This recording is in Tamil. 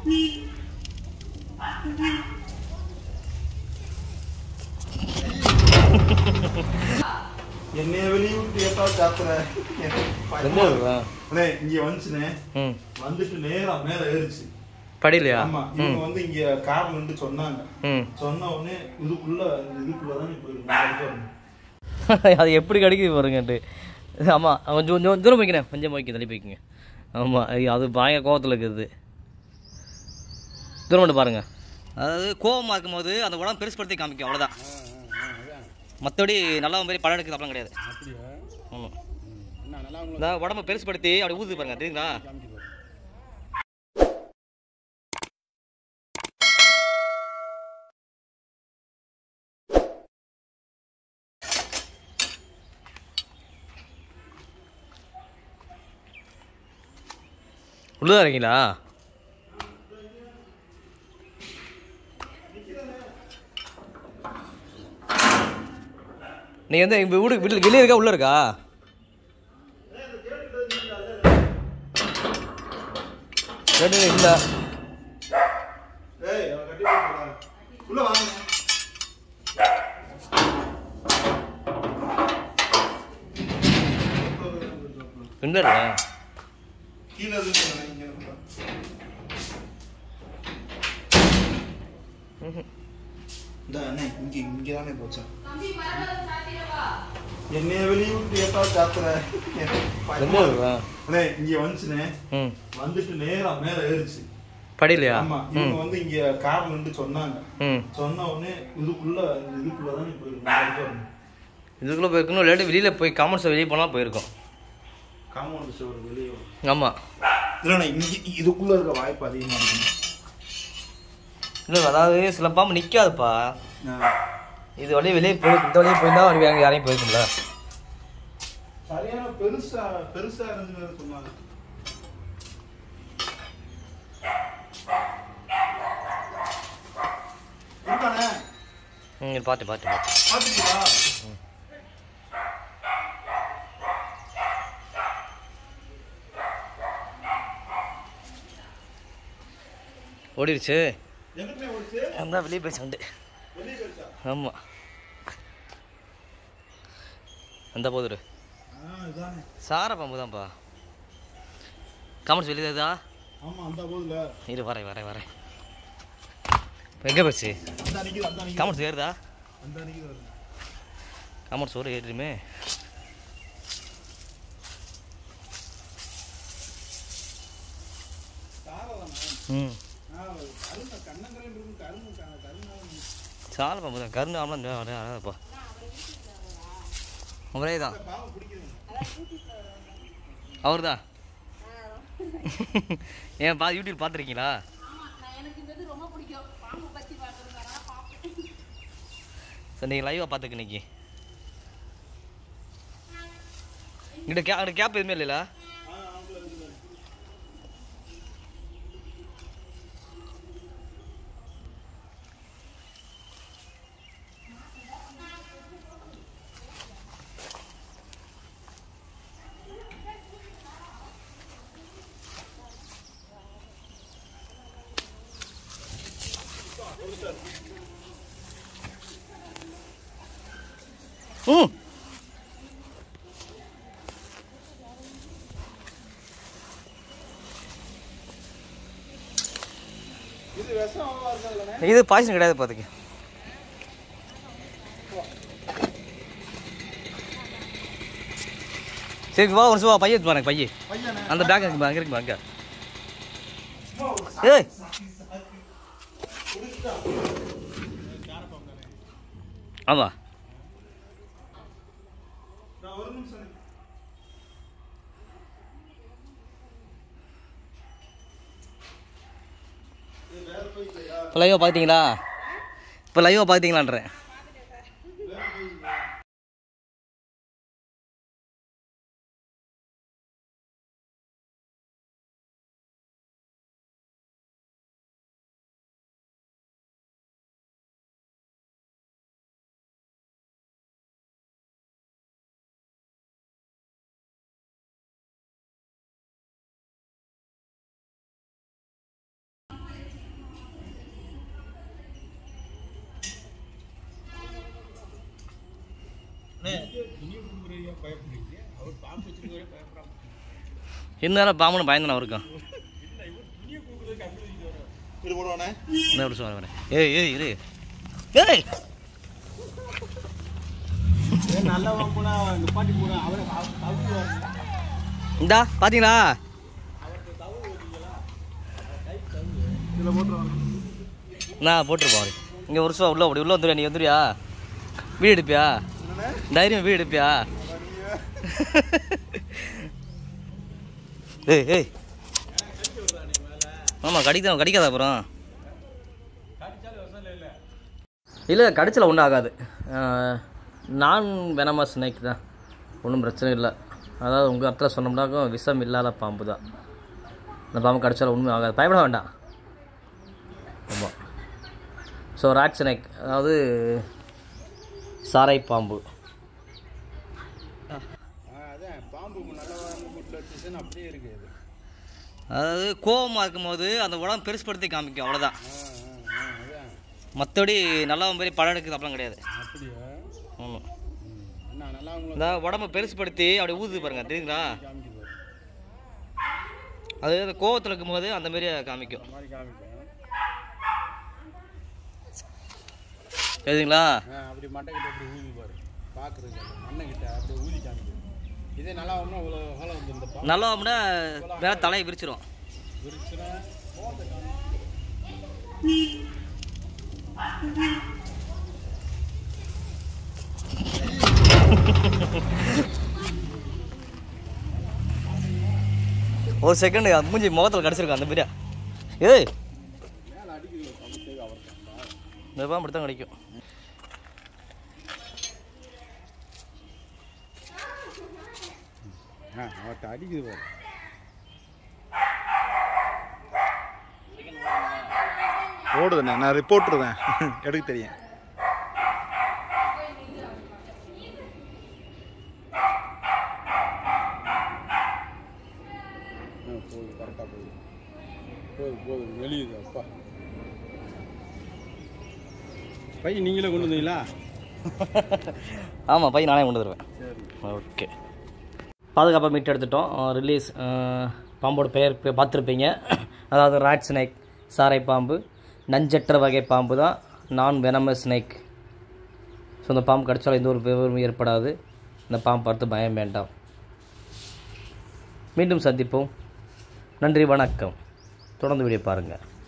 என்னைய வெளியே விட்டு ஏப்பா சாத்துற எங்க இருக்கா? அண்ணே இங்க வந்துச்சுனே ம் வந்துட்டு நேரா மேல ஏறிச்சு படிலையா ஆமா ம் இவங்க வந்து இங்க கார் நின்று சொன்னாங்க ம் சொன்ன உடனே இதுக்குள்ள இந்த இதுக்குள்ளதான் போயிருக்கோம் அது எப்படி கிடைக்குது பாருங்கன்ட்டு ஆமாம் கொஞ்சம் கொஞ்சம் தூரம் போய்க்கிறேன் கொஞ்சம் போய்க்க தள்ளி போய்க்குங்க ஆமாம் அது பயங்கர கோவத்தில் இருக்குது தூரம் மட்டும் பாருங்கள் அதாவது கோவமாக இருக்கும்போது அந்த உடம்பு பெருசுப்படுத்தி காமிக்கும் அவ்வளோதான் மற்றபடி நல்லா மாதிரி படம் எடுக்குது அப்படிலாம் கிடையாது ஆமாம் இந்த உடம்பை பெருசுப்படுத்தி அப்படி ஊதுது பாருங்க தெரியுங்களா உள்ளதா இருக்கீங்களா நீ வந்து எங்கள் வீடு வீட்டில் வெளியே இருக்கா உள்ளே இருக்கா ரெண்டு இல்லை ஏய் அவன் கட்டி போட்டுடா. உள்ள வாங்க எங்கே இருக்கா கீழே இருந்து சொன்னேன், இங்க இருந்து. இந்த அண்ணே இங்க இங்க தானே போச்சா என்னைய வெளியே விட்டு ஏப்பா சாத்துற எங்கே இருக்கா அண்ணே இங்க வந்துச்சுனே ம் வந்துட்டு நேரா மேல ஏறிச்சு படிலையா ஆமா ம் இவங்க வந்து இங்க கார் நின்று சொன்னாங்க ம் சொன்ன உடனே இதுக்குள்ள இந்த இதுக்குள்ளதான் போயிருக்கோம் இதுக்குள்ளே போயிருக்கணும் இல்லாட்டி வெளியில் போய் காமர்ஸ் வெளியே போனால் போயிருக்கோம் காம்பவுண்ட் சுவர் வெளியே வரும். ஆமாம் இல்லைண்ணே இங்க இதுக்குள்ள இருக்க வாய்ப்பு அதிகமா இருக்கும் இல்லை அதாவது சில பாம்பு நிற்காதுப்பா ஆ. இது வழியே வெளியே போய் இந்த வழியே போயிருந்தா அங்கே அங்கே யாரையும் போயிருக்கும்ல சரியான பெருசா பெருசா இருந்துன்னு சொன்னாங்க இருக்கானே ம் பார்த்து பார்த்து பார்த்து பாத்தீங்களா ஓடிடுச்சு எங்கிட்ட ஓடிச்சு அந்த வெளியே போய் சண்டு வெளியே போயிடுச்சா ஆமாம் அந்த போதுரு ஆ இதானே சார பாம்பு தான்ப்பா காமர்ஸ் வெளியே தான் ஆமா அந்த போதுல இரு வரேன் வரேன் வரேன் இப்போ எங்கே போச்சு அந்த அன்னைக்கு அந்த அன்னைக்கு காமர்ஸ் ஏறுதா அந்த அன்னைக்கு வருது காமர்ஸ் ஒரு ஏறிடுமே ம் கருங்க கண்ணங்கரையில் இருக்கும் கரும்பு கருங்காலம் சால பாம்பு தான் கருண் ஆமலாம் வராதப்பா அவரே தான் பாவம் பிடிக்கிறேன் அவர் தான் ஏன் பா யூடியூப் பார்த்துருக்கீங்களா சரி நீங்கள் லைவாக பார்த்துக்க இன்னைக்கு இங்கிட்ட கே அங்கிட்ட கேப் எதுவுமே இல்லைல்ல ம் இது விஷம் அவ்வளவா இருக்காதுல்லண்ணே இது பாய்சன் கிடையாது பார்த்துக்க சரி வா ஒரு நிமிஷம் வா பையன் எடுத்து பாருங்க பையன் பையனே அந்த பேக் இருக்கு அங்கே இருக்கு அங்கே ஏய் ஆமா நான் ஒரு நிமிஷம் இது வேற போயிட்டா இப்போ லைவாக பார்த்தீங்களா இப்போ லைவாக பார்த்தீங்களான்றேன் பயப்படுறீங்க அவர் பாம்பு வச்சிருக்கவே பயப்படாம இருந்தாலும் பாம்புன்னு பயந்தானே இருக்கும் இது போடுவானே என்ன அப்படி சொல்ல வரேன் ஏய் ஏய் இரு ஏய் நல்லவன் போனா நிப்பாட்டி போனா அவரை தவிர்த்து இந்தா பாத்தீங்களா இதில் போட்டுருவாங்க நான் போட்டிருப்போம் அவரு இங்கே ஒரு வருஷம் உள்ள அப்படி உள்ள வந்துடுவியா நீ வந்துடுவியா வீடு எடுப்பியா தைரியம் வீடு எடுப்பியா ஏய் ஏய் ஆமாம் கடிக்க கடிக்காத அப்புறம் இல்லை கடிச்சல ஒன்றும் ஆகாது நான் வெனமா ஸ்னேக் தான் ஒன்றும் பிரச்சனை இல்லை அதாவது உங்கள் அர்த்தம் சொன்னோம்னாக்கும் விஷம் இல்லாத பாம்பு தான் இந்த பாம்பு கடிச்சாலும் ஒன்றும் ஆகாது பயப்பட வேண்டாம் ஆமாம் ஸோ ராட் ஸ்னேக் அதாவது சாரை பாம்பு அதான் பாம்பு நல்லவன் வீட்டில் வச்சுச்சுன்னு அப்படியே இருக்கு அது அதாவது கோபமாக இருக்கும்போது அந்த உடம்பு பெருசுப்படுத்தி காமிக்கும் அவ்வளோதான் ஆ ஆ ஆ அதான் மற்றபடி நல்லா மாதிரி படம் எடுக்குது அப்படிலாம் கிடையாது அப்படியா ஆமாம் ம். என்ன நல்லா உங்களை இந்த உடம்பை பெருசுப்படுத்தி அப்படி ஊதுது பாருங்க தெரியுங்களா காமிக்குது அது அந்த கோவத்தில் இருக்கும்போது அந்த மாதிரி காமிக்கும் இந்த மாதிரி காமிக்கும் தெரியுதுங்களா ஆ அப்படி மட்டைக்கிட்ட அப்படி ஊதி பாரு பார்க்குறதுக்கு மண்ணைக்கிட்ட அப்படியே ஊதி காமிக்குது இதே நல்லா ஒன்றா இவ்வளோ ஹோலம் வந்து இந்த பா நல்லா அப்படின்னா வேற தலையை விரிச்சிரும் விரிச்சுனா கோவத்தை காமி ஒரு செகண்ட் மூஞ்சி முகத்தில் கடிச்சிருக்கும் அந்த மாதிரியா ஏய் மேலே அடிக்குது சமைச்சது அவர் கண்டா இந்த பாம்பு இப்படி தான் கிடைக்கும் ஆ அவர்கிட்ட அடிக்குது பாரு ஓடுதுண்ணே நான் ரிப்போர்ட்டர் தான் எடுக்க தெரியும் போகுது கரெக்டாக போகுது போகுது போகுது வெளியுது அப்பா பையன் நீங்களே கொண்டு வந்தீங்களா ஆமாம் பையன் நானே கொண்டு வருவேன் சரி ஓகே பாதுகாப்பாக மீட் எடுத்துட்டோம் ரிலீஸ் பாம்போட பெயர் பே- பார்த்துருப்பீங்க அதாவது ராட் ஸ்னேக் சாரை பாம்பு நஞ்சற்ற வகை பாம்பு தான் நான் வெனம ஸ்னேக் ஸோ இந்த பாம்பு கடிச்சாலும் எந்த ஒரு விவரமும் ஏற்படாது இந்த பாம்பு பார்த்து பயம் வேண்டாம் மீண்டும் சந்திப்போம் நன்றி வணக்கம் தொடர்ந்து வீடியோ பாருங்கள்